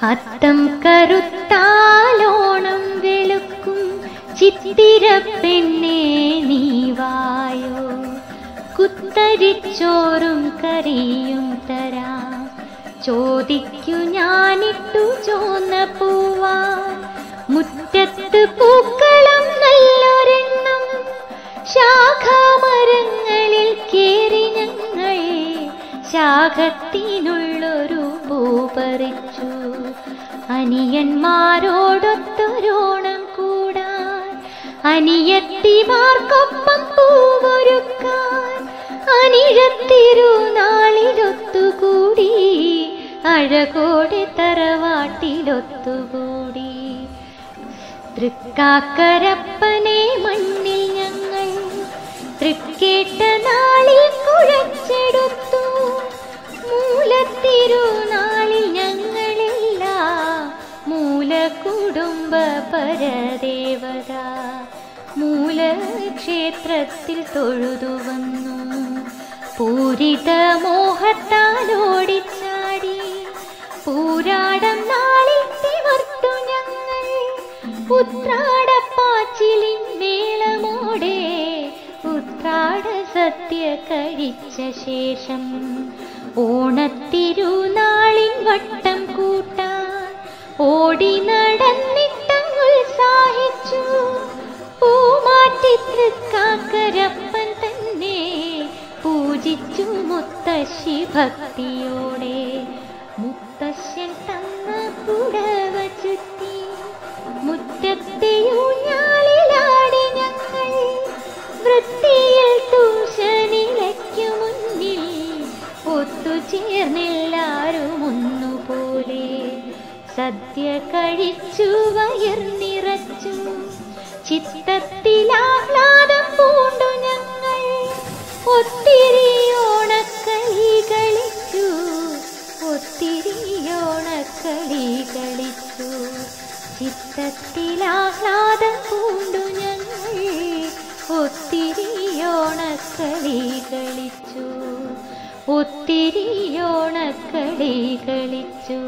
അത്തം കറുത്താലോണം വെളുക്കും ചിത്തിര പെണ്ണേ നീ വായോ കുത്തരിച്ചോറും കറിയും തരാം ചോദിക്കു ഞാനിട്ടു ചോന്ന പൂവാ മുറ്റത്ത് പൂക്കളം നല്ലൊരെണ്ണം ശാഖാമരങ്ങളിൽ കേറി ഞങ്ങൾ ശാഖത്തിനുള്ളൊരു പൂ പറിച്ചു അനിയന്മാരോടൊത്തൊരോണം കൂടാൻ അനിയത്തിമാർക്കൊപ്പം പൂവൊരുക്കാൻ അനിഴത്തിരുനാളിലൊത്തുകൂടി അഴകോടെ തറവാട്ടിലൊത്തുകൂടി തൃക്കാക്കരപ്പനെ മണ്ണിൽ ഞങ്ങൾ തൃക്കേട്ട നാളിൽ കുഴച്ചെടുത്തു മൂലത്തിരുനാളിൽ ഞങ്ങളെല്ലാം മൂലകുടുംബ പരദേവത മൂലക്ഷേത്രത്തിൽ തൊഴുതു വന്നു പൂരിത മോഹത്താലോടിച്ചാടി പൂരാടം നാളിൽ തിമർത്തു ഞങ്ങൾ ഉത്രാടപ്പാച്ചിലിൻ മേളമോടെ ഉത്രാട സദ്യ കഴിച്ച ശേഷം ഓണത്തിരുനാളിൻ വട്ടം കൂട്ടാൻ ഓടി നടന്നിട്ടുത്സാഹിച്ചു പൂമാറ്റി തൃക്കാക്കരപ്പൻ തന്നെ പൂജിച്ചു മുത്തശ്ശി ഭക്തിയോടെ മുത്തശ്ശൻ തന്ന പുടവ ചുറ്റി മുറ്റത്തെയൂഞ്ഞാളിലാടി ഞങ്ങൾ വൃത്തിയിൽ തൂഷനിലയ്ക്കു മുന്നിൽ ഒത്തുചേർന്നെല്ലാരും ഒന്നുപോലെ സദ്യ കഴിച്ചു വയർ നിറച്ചു ചിത്തത്തിലാഹ്ലാദം പൂണ്ടു ഞങ്ങൾ ഒത്തിരി ഓണക്കളി കളിച്ചു ഒത്തിരി ഓണക്കളി കളിച്ചു ചിത്തത്തിലാഹ്ലാദം പൂണ്ടു ഞങ്ങൾ ഒത്തിരി ഓണക്കളി കളിച്ചു ഒത്തിരി ഓണക്കളി കളിച്ചു